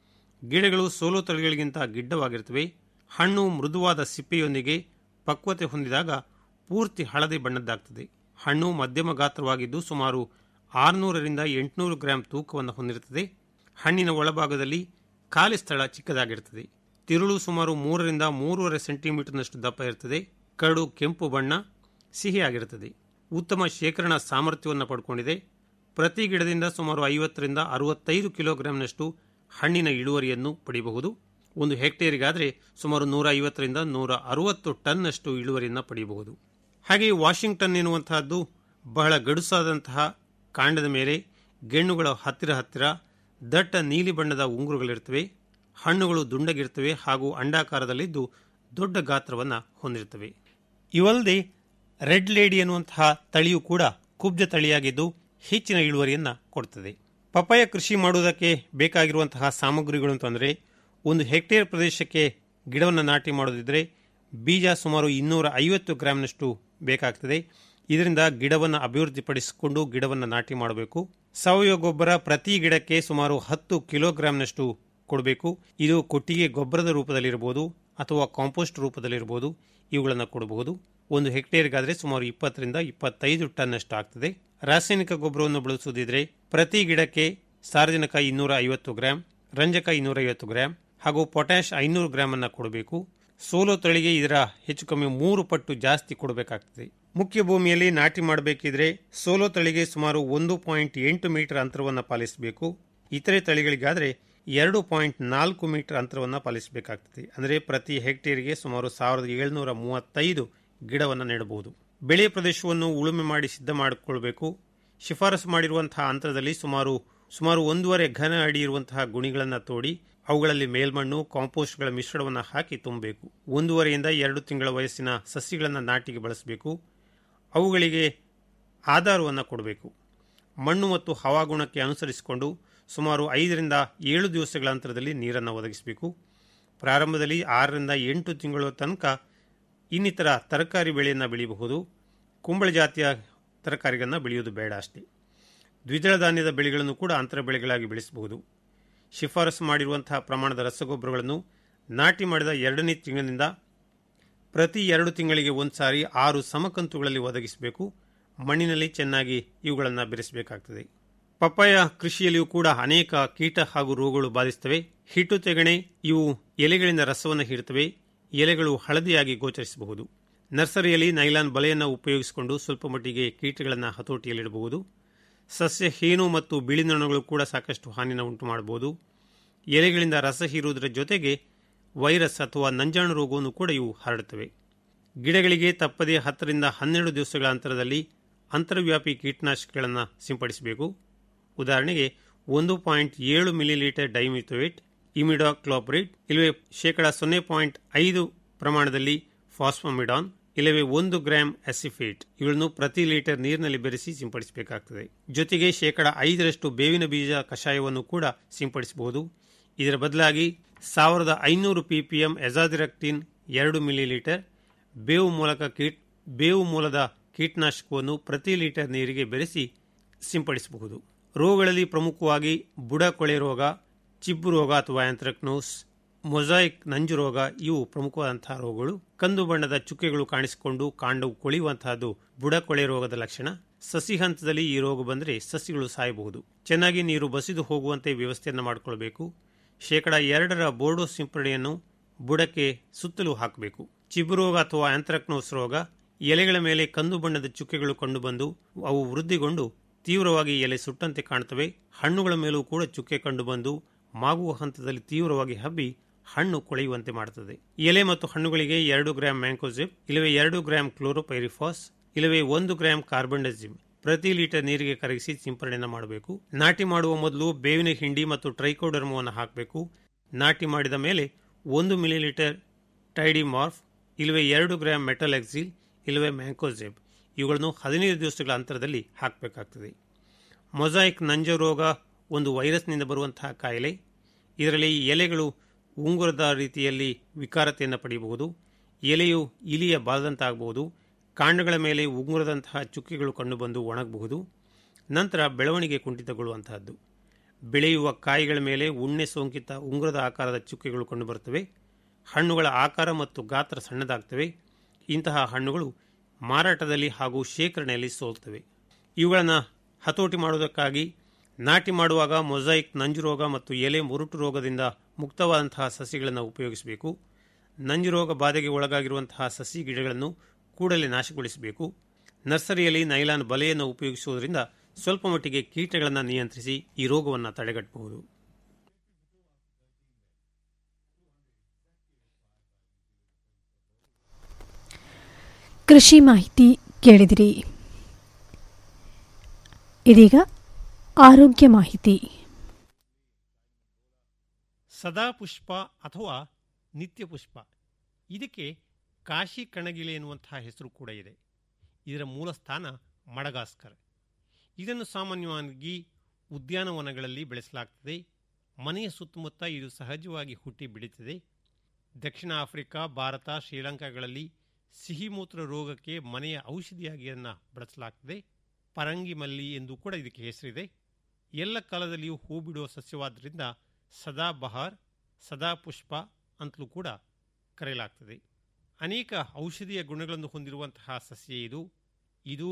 ಗಿಡಗಳು ಸೋಲೋ ತಳಿಗಳಿಗಿಂತ ಗಿಡ್ಡವಾಗಿರುತ್ತವೆ ಹಣ್ಣು ಮೃದುವಾದ ಸಿಪ್ಪೆಯೊಂದಿಗೆ ಪಕ್ವತೆ ಹೊಂದಿದಾಗ ಪೂರ್ತಿ ಹಳದಿ ಬಣ್ಣದ್ದಾಗ್ತದೆ ಹಣ್ಣು ಮಧ್ಯಮ ಗಾತ್ರವಾಗಿದ್ದು ಸುಮಾರು ಆರುನೂರರಿಂದ ಎಂಟುನೂರು ಗ್ರಾಂ ತೂಕವನ್ನು ಹೊಂದಿರುತ್ತದೆ ಹಣ್ಣಿನ ಒಳಭಾಗದಲ್ಲಿ ಖಾಲಿ ಸ್ಥಳ ಚಿಕ್ಕದಾಗಿರುತ್ತದೆ ತಿರುಳು ಸುಮಾರು ಮೂರರಿಂದ ಮೂರುವರೆ ಸೆಂಟಿಮೀಟರ್ನಷ್ಟು ದಪ್ಪ ಇರುತ್ತದೆ ಕರಡು ಕೆಂಪು ಬಣ್ಣ ಸಿಹಿಯಾಗಿರುತ್ತದೆ ಉತ್ತಮ ಶೇಖರಣಾ ಸಾಮರ್ಥ್ಯವನ್ನು ಪಡ್ಕೊಂಡಿದೆ ಪ್ರತಿ ಗಿಡದಿಂದ ಸುಮಾರು ಐವತ್ತರಿಂದ ಅರವತ್ತೈದು ಕಿಲೋಗ್ರಾಂನಷ್ಟು ಹಣ್ಣಿನ ಇಳುವರಿಯನ್ನು ಪಡೆಯಬಹುದು ಒಂದು ಹೆಕ್ಟೇರಿಗಾದರೆ ಸುಮಾರು ನೂರ ಐವತ್ತರಿಂದ ನೂರ ಅರವತ್ತು ಟನ್ನಷ್ಟು ಇಳುವರಿಯನ್ನು ಪಡೆಯಬಹುದು ಹಾಗೆಯೇ ವಾಷಿಂಗ್ಟನ್ ಎನ್ನುವಂತಹದ್ದು ಬಹಳ ಗಡುಸಾದಂತಹ ಕಾಂಡದ ಮೇಲೆ ಗೆಣ್ಣುಗಳ ಹತ್ತಿರ ಹತ್ತಿರ ದಟ್ಟ ನೀಲಿ ಬಣ್ಣದ ಉಂಗುರುಗಳಿರ್ತವೆ ಹಣ್ಣುಗಳು ದುಂಡಗಿರ್ತವೆ ಹಾಗೂ ಅಂಡಾಕಾರದಲ್ಲಿದ್ದು ದೊಡ್ಡ ಗಾತ್ರವನ್ನು ಹೊಂದಿರುತ್ತವೆ ಇವಲ್ಲದೆ ರೆಡ್ ಲೇಡಿ ಎನ್ನುವಂತಹ ತಳಿಯು ಕೂಡ ಕುಬ್ಜ ತಳಿಯಾಗಿದ್ದು ಹೆಚ್ಚಿನ ಇಳುವರಿಯನ್ನು ಕೊಡುತ್ತದೆ ಪಪಾಯ ಕೃಷಿ ಮಾಡುವುದಕ್ಕೆ ಬೇಕಾಗಿರುವಂತಹ ಸಾಮಗ್ರಿಗಳು ಅಂತಂದರೆ ಒಂದು ಹೆಕ್ಟೇರ್ ಪ್ರದೇಶಕ್ಕೆ ಗಿಡವನ್ನು ನಾಟಿ ಮಾಡೋದಿದ್ರೆ ಬೀಜ ಸುಮಾರು ಇನ್ನೂರ ಐವತ್ತು ಗ್ರಾಂನಷ್ಟು ಬೇಕಾಗ್ತದೆ ಇದರಿಂದ ಗಿಡವನ್ನು ಅಭಿವೃದ್ಧಿಪಡಿಸಿಕೊಂಡು ಗಿಡವನ್ನು ನಾಟಿ ಮಾಡಬೇಕು ಸಾವಯವ ಗೊಬ್ಬರ ಪ್ರತಿ ಗಿಡಕ್ಕೆ ಸುಮಾರು ಹತ್ತು ಕಿಲೋಗ್ರಾಂನಷ್ಟು ಕೊಡಬೇಕು ಇದು ಕೊಟ್ಟಿಗೆ ಗೊಬ್ಬರದ ರೂಪದಲ್ಲಿರಬಹುದು ಅಥವಾ ಕಾಂಪೋಸ್ಟ್ ರೂಪದಲ್ಲಿರಬಹುದು ಇವುಗಳನ್ನು ಕೊಡಬಹುದು ಒಂದು ಹೆಕ್ಟೇರ್ಗಾದರೆ ಸುಮಾರು ಇಪ್ಪತ್ತರಿಂದ ಇಪ್ಪತ್ತೈದು ಟನ್ನಷ್ಟು ಆಗ್ತದೆ ರಾಸಾಯನಿಕ ಗೊಬ್ಬರವನ್ನು ಬಳಸುವುದಿದ್ರೆ ಪ್ರತಿ ಗಿಡಕ್ಕೆ ಸಾರ್ವಜನಿಕ ಇನ್ನೂರ ಐವತ್ತು ಗ್ರಾಂ ರಂಜಕ ಇನ್ನೂರ ಐವತ್ತು ಗ್ರಾಂ ಹಾಗೂ ಪೊಟ್ಯಾಶ್ ಐನೂರು ಗ್ರಾಂ ಅನ್ನು ಕೊಡಬೇಕು ಸೋಲೋ ತಳಿಗೆ ಇದರ ಹೆಚ್ಚು ಕಮ್ಮಿ ಮೂರು ಪಟ್ಟು ಜಾಸ್ತಿ ಕೊಡಬೇಕಾಗ್ತದೆ ಮುಖ್ಯ ಭೂಮಿಯಲ್ಲಿ ನಾಟಿ ಮಾಡಬೇಕಿದ್ರೆ ಸೋಲೋ ತಳಿಗೆ ಸುಮಾರು ಒಂದು ಪಾಯಿಂಟ್ ಎಂಟು ಮೀಟರ್ ಅಂತರವನ್ನು ಪಾಲಿಸಬೇಕು ಇತರೆ ತಳಿಗಳಿಗಾದರೆ ಎರಡು ಪಾಯಿಂಟ್ ನಾಲ್ಕು ಮೀಟರ್ ಅಂತರವನ್ನು ಪಾಲಿಸಬೇಕಾಗ್ತದೆ ಅಂದರೆ ಪ್ರತಿ ಹೆಕ್ಟೇರ್ಗೆ ಸುಮಾರು ಸಾವಿರದ ಏಳುನೂರ ಮೂವತ್ತೈದು ಗಿಡವನ್ನು ನೆಡಬಹುದು ಬೆಳೆ ಪ್ರದೇಶವನ್ನು ಉಳುಮೆ ಮಾಡಿ ಸಿದ್ಧ ಮಾಡಿಕೊಳ್ಬೇಕು ಶಿಫಾರಸು ಮಾಡಿರುವಂತಹ ಅಂತರದಲ್ಲಿ ಸುಮಾರು ಸುಮಾರು ಒಂದೂವರೆ ಘನ ಅಡಿ ಇರುವಂತಹ ಗುಣಿಗಳನ್ನು ತೋಡಿ ಅವುಗಳಲ್ಲಿ ಮೇಲ್ಮಣ್ಣು ಕಾಂಪೋಸ್ಟ್ಗಳ ಮಿಶ್ರಣವನ್ನು ಹಾಕಿ ತುಂಬಬೇಕು ಒಂದೂವರೆಯಿಂದ ಎರಡು ತಿಂಗಳ ವಯಸ್ಸಿನ ಸಸಿಗಳನ್ನು ನಾಟಿಗೆ ಬಳಸಬೇಕು ಅವುಗಳಿಗೆ ಆಧಾರವನ್ನು ಕೊಡಬೇಕು ಮಣ್ಣು ಮತ್ತು ಹವಾಗುಣಕ್ಕೆ ಅನುಸರಿಸಿಕೊಂಡು ಸುಮಾರು ಐದರಿಂದ ಏಳು ದಿವಸಗಳ ಅಂತರದಲ್ಲಿ ನೀರನ್ನು ಒದಗಿಸಬೇಕು ಪ್ರಾರಂಭದಲ್ಲಿ ಆರರಿಂದ ಎಂಟು ತಿಂಗಳ ತನಕ ಇನ್ನಿತರ ತರಕಾರಿ ಬೆಳೆಯನ್ನು ಬೆಳೆಯಬಹುದು ಕುಂಬಳ ಜಾತಿಯ ತರಕಾರಿಗಳನ್ನು ಬೆಳೆಯುವುದು ಬೇಡ ಅಷ್ಟೇ ದ್ವಿದಳ ಧಾನ್ಯದ ಬೆಳೆಗಳನ್ನು ಕೂಡ ಅಂತರ ಬೆಳೆಗಳಾಗಿ ಬೆಳೆಸಬಹುದು ಶಿಫಾರಸು ಮಾಡಿರುವಂತಹ ಪ್ರಮಾಣದ ರಸಗೊಬ್ಬರಗಳನ್ನು ನಾಟಿ ಮಾಡಿದ ಎರಡನೇ ತಿಂಗಳಿನಿಂದ ಪ್ರತಿ ಎರಡು ತಿಂಗಳಿಗೆ ಒಂದು ಸಾರಿ ಆರು ಸಮಕಂತುಗಳಲ್ಲಿ ಒದಗಿಸಬೇಕು ಮಣ್ಣಿನಲ್ಲಿ ಚೆನ್ನಾಗಿ ಇವುಗಳನ್ನು ಬೆರೆಸಬೇಕಾಗ್ತದೆ ಪಪ್ಪಾಯ ಕೃಷಿಯಲ್ಲಿಯೂ ಕೂಡ ಅನೇಕ ಕೀಟ ಹಾಗೂ ರೋಗಗಳು ಬಾಧಿಸುತ್ತವೆ ಹಿಟ್ಟು ತೆಗಣೆ ಇವು ಎಲೆಗಳಿಂದ ರಸವನ್ನು ಹೀರುತ್ತವೆ ಎಲೆಗಳು ಹಳದಿಯಾಗಿ ಗೋಚರಿಸಬಹುದು ನರ್ಸರಿಯಲ್ಲಿ ನೈಲಾನ್ ಬಲೆಯನ್ನು ಉಪಯೋಗಿಸಿಕೊಂಡು ಸ್ವಲ್ಪ ಮಟ್ಟಿಗೆ ಕೀಟಗಳನ್ನು ಹತೋಟಿಯಲ್ಲಿಡಬಹುದು ಸಸ್ಯ ಹೇನು ಮತ್ತು ಬಿಳಿ ನೊಣಗಳು ಕೂಡ ಸಾಕಷ್ಟು ಹಾನಿನ ಉಂಟು ಮಾಡಬಹುದು ಎಲೆಗಳಿಂದ ರಸ ಹೀರುವುದರ ಜೊತೆಗೆ ವೈರಸ್ ಅಥವಾ ನಂಜಾಣು ರೋಗವನ್ನು ಕೂಡ ಇವು ಹರಡುತ್ತವೆ ಗಿಡಗಳಿಗೆ ತಪ್ಪದೇ ಹತ್ತರಿಂದ ಹನ್ನೆರಡು ದಿವಸಗಳ ಅಂತರದಲ್ಲಿ ಅಂತರ್ವ್ಯಾಪಿ ಕೀಟನಾಶಕಗಳನ್ನು ಸಿಂಪಡಿಸಬೇಕು ಉದಾಹರಣೆಗೆ ಒಂದು ಪಾಯಿಂಟ್ ಏಳು ಮಿಲಿಲೀಟರ್ ಡೈಮಿಥೋವೇಟ್ ಇಮಿಡಾಕ್ಲೋಪ್ರಿಡ್ ಇಲ್ಲವೇ ಶೇಕಡ ಸೊನ್ನೆ ಪಾಯಿಂಟ್ ಐದು ಪ್ರಮಾಣದಲ್ಲಿ ಫಾಸ್ಫಮಿಡಾನ್ ಇಲ್ಲವೇ ಒಂದು ಗ್ರಾಂ ಅಸಿಫೇಟ್ ಇವುಗಳನ್ನು ಪ್ರತಿ ಲೀಟರ್ ನೀರಿನಲ್ಲಿ ಬೆರೆಸಿ ಸಿಂಪಡಿಸಬೇಕಾಗುತ್ತದೆ ಜೊತೆಗೆ ಶೇಕಡ ಐದರಷ್ಟು ಬೇವಿನ ಬೀಜ ಕಷಾಯವನ್ನು ಕೂಡ ಸಿಂಪಡಿಸಬಹುದು ಇದರ ಬದಲಾಗಿ ಸಾವಿರದ ಐನೂರು ಪಿಪಿಎಂ ಎಜಾದಿರಕ್ಟಿನ್ ಎರಡು ಮಿಲಿಲೀಟರ್ ಬೇವು ಮೂಲಕ ಕೀಟ್ ಬೇವು ಮೂಲದ ಕೀಟನಾಶಕವನ್ನು ಪ್ರತಿ ಲೀಟರ್ ನೀರಿಗೆ ಬೆರೆಸಿ ಸಿಂಪಡಿಸಬಹುದು ರೋಗಗಳಲ್ಲಿ ಪ್ರಮುಖವಾಗಿ ಬುಡ ಕೊಳೆ ರೋಗ ಚಿಬ್ಬು ರೋಗ ಅಥವಾ ಆಂಥ್ರಕ್ನೋಸ್ ಮೊಸಾಯಿಕ್ ನಂಜು ರೋಗ ಇವು ಪ್ರಮುಖವಾದಂತಹ ರೋಗಗಳು ಕಂದು ಬಣ್ಣದ ಚುಕ್ಕೆಗಳು ಕಾಣಿಸಿಕೊಂಡು ಕಾಂಡವು ಕೊಳೆಯುವಂತಹದ್ದು ಬುಡ ಕೊಳೆ ರೋಗದ ಲಕ್ಷಣ ಸಸಿ ಹಂತದಲ್ಲಿ ಈ ರೋಗ ಬಂದರೆ ಸಸಿಗಳು ಸಾಯಬಹುದು ಚೆನ್ನಾಗಿ ನೀರು ಬಸಿದು ಹೋಗುವಂತೆ ವ್ಯವಸ್ಥೆಯನ್ನು ಮಾಡಿಕೊಳ್ಳಬೇಕು ಶೇಕಡ ಎರಡರ ಬೋರ್ಡೋ ಸಿಂಪರಣೆಯನ್ನು ಬುಡಕ್ಕೆ ಸುತ್ತಲೂ ಹಾಕಬೇಕು ಚಿಬ್ಬು ರೋಗ ಅಥವಾ ಆಂಥ್ರಕ್ನೋಸ್ ರೋಗ ಎಲೆಗಳ ಮೇಲೆ ಕಂದು ಬಣ್ಣದ ಚುಕ್ಕೆಗಳು ಕಂಡುಬಂದು ಅವು ವೃದ್ಧಿಗೊಂಡು ತೀವ್ರವಾಗಿ ಎಲೆ ಸುಟ್ಟಂತೆ ಕಾಣುತ್ತವೆ ಹಣ್ಣುಗಳ ಮೇಲೂ ಕೂಡ ಚುಕ್ಕೆ ಕಂಡುಬಂದು ಮಾಗುವ ಹಂತದಲ್ಲಿ ತೀವ್ರವಾಗಿ ಹಬ್ಬಿ ಹಣ್ಣು ಕೊಳೆಯುವಂತೆ ಮಾಡುತ್ತದೆ ಎಲೆ ಮತ್ತು ಹಣ್ಣುಗಳಿಗೆ ಎರಡು ಗ್ರಾಂ ಮ್ಯಾಂಕೋಜಿಪ್ ಇಲ್ಲವೇ ಎರಡು ಗ್ರಾಂ ಕ್ಲೋರೋಪೈರಿಫಾಸ್ ಇಲ್ಲವೇ ಒಂದು ಗ್ರಾಂ ಕಾರ್ಬನ್ಡಜಿಮ್ ಪ್ರತಿ ಲೀಟರ್ ನೀರಿಗೆ ಕರಗಿಸಿ ಸಿಂಪರಣೆಯನ್ನು ಮಾಡಬೇಕು ನಾಟಿ ಮಾಡುವ ಮೊದಲು ಬೇವಿನ ಹಿಂಡಿ ಮತ್ತು ಟ್ರೈಕೋಡರ್ಮವನ್ನು ಹಾಕಬೇಕು ನಾಟಿ ಮಾಡಿದ ಮೇಲೆ ಒಂದು ಮಿಲಿಲೀಟರ್ ಟೈಡಿಮಾರ್ಫ್ ಇಲ್ಲವೇ ಎರಡು ಗ್ರಾಂ ಮೆಟಲ್ ಎಕ್ಸಿಲ್ ಇಲ್ಲವೇ ಮ್ಯಾಂಕೋಜೆಬ್ ಇವುಗಳನ್ನು ಹದಿನೈದು ದಿವಸಗಳ ಅಂತರದಲ್ಲಿ ಹಾಕಬೇಕಾಗ್ತದೆ ಮೊಸಾಯಿಕ್ ನಂಜ ರೋಗ ಒಂದು ವೈರಸ್ನಿಂದ ಬರುವಂತಹ ಕಾಯಿಲೆ ಇದರಲ್ಲಿ ಎಲೆಗಳು ಉಂಗುರದ ರೀತಿಯಲ್ಲಿ ವಿಕಾರತೆಯನ್ನು ಪಡೆಯಬಹುದು ಎಲೆಯು ಇಲಿಯ ಬಾಲದಂತಾಗಬಹುದು ಕಾಂಡಗಳ ಮೇಲೆ ಉಂಗುರದಂತಹ ಚುಕ್ಕೆಗಳು ಕಂಡುಬಂದು ಒಣಗಬಹುದು ನಂತರ ಬೆಳವಣಿಗೆ ಕುಂಠಿತಗೊಳ್ಳುವಂತಹದ್ದು ಬೆಳೆಯುವ ಕಾಯಿಗಳ ಮೇಲೆ ಉಣ್ಣೆ ಸೋಂಕಿತ ಉಂಗುರದ ಆಕಾರದ ಚುಕ್ಕೆಗಳು ಕಂಡುಬರುತ್ತವೆ ಹಣ್ಣುಗಳ ಆಕಾರ ಮತ್ತು ಗಾತ್ರ ಸಣ್ಣದಾಗ್ತವೆ ಇಂತಹ ಹಣ್ಣುಗಳು ಮಾರಾಟದಲ್ಲಿ ಹಾಗೂ ಶೇಖರಣೆಯಲ್ಲಿ ಸೋಲ್ತವೆ ಇವುಗಳನ್ನು ಹತೋಟಿ ಮಾಡುವುದಕ್ಕಾಗಿ ನಾಟಿ ಮಾಡುವಾಗ ಮೊಸಾಯಿಕ್ ನಂಜು ರೋಗ ಮತ್ತು ಎಲೆ ಮುರುಟು ರೋಗದಿಂದ ಮುಕ್ತವಾದಂತಹ ಸಸಿಗಳನ್ನು ಉಪಯೋಗಿಸಬೇಕು ನಂಜು ರೋಗ ಬಾಧೆಗೆ ಒಳಗಾಗಿರುವಂತಹ ಸಸಿ ಗಿಡಗಳನ್ನು ಕೂಡಲೇ ನಾಶಗೊಳಿಸಬೇಕು ನರ್ಸರಿಯಲ್ಲಿ ನೈಲಾನ್ ಬಲೆಯನ್ನು ಉಪಯೋಗಿಸುವುದರಿಂದ ಸ್ವಲ್ಪ ಮಟ್ಟಿಗೆ ಕೀಟಗಳನ್ನು ನಿಯಂತ್ರಿಸಿ ಈ ರೋಗವನ್ನು ತಡೆಗಟ್ಟಬಹುದು ಕೃಷಿ ಮಾಹಿತಿ ಕೇಳಿದಿರಿ ಇದೀಗ ಆರೋಗ್ಯ ಮಾಹಿತಿ ಸದಾ ಪುಷ್ಪ ಅಥವಾ ನಿತ್ಯ ಪುಷ್ಪ ಇದಕ್ಕೆ ಕಾಶಿ ಕಣಗಿಲೆ ಎನ್ನುವಂತಹ ಹೆಸರು ಕೂಡ ಇದೆ ಇದರ ಮೂಲ ಸ್ಥಾನ ಮಡಗಾಸ್ಕರ್ ಇದನ್ನು ಸಾಮಾನ್ಯವಾಗಿ ಉದ್ಯಾನವನಗಳಲ್ಲಿ ಬೆಳೆಸಲಾಗ್ತದೆ ಮನೆಯ ಸುತ್ತಮುತ್ತ ಇದು ಸಹಜವಾಗಿ ಹುಟ್ಟಿ ಬೆಳೀತದೆ ದಕ್ಷಿಣ ಆಫ್ರಿಕಾ ಭಾರತ ಶ್ರೀಲಂಕಾಗಳಲ್ಲಿ ಸಿಹಿಮೂತ್ರ ರೋಗಕ್ಕೆ ಮನೆಯ ಔಷಧಿಯಾಗಿ ಅದನ್ನು ಬಳಸಲಾಗ್ತದೆ ಪರಂಗಿ ಮಲ್ಲಿ ಎಂದು ಕೂಡ ಇದಕ್ಕೆ ಹೆಸರಿದೆ ಎಲ್ಲ ಕಾಲದಲ್ಲಿಯೂ ಹೂ ಬಿಡುವ ಸಸ್ಯವಾದ್ದರಿಂದ ಸದಾ ಬಹಾರ್ ಸದಾ ಪುಷ್ಪ ಅಂತಲೂ ಕೂಡ ಕರೆಯಲಾಗ್ತದೆ ಅನೇಕ ಔಷಧೀಯ ಗುಣಗಳನ್ನು ಹೊಂದಿರುವಂತಹ ಸಸ್ಯ ಇದು ಇದು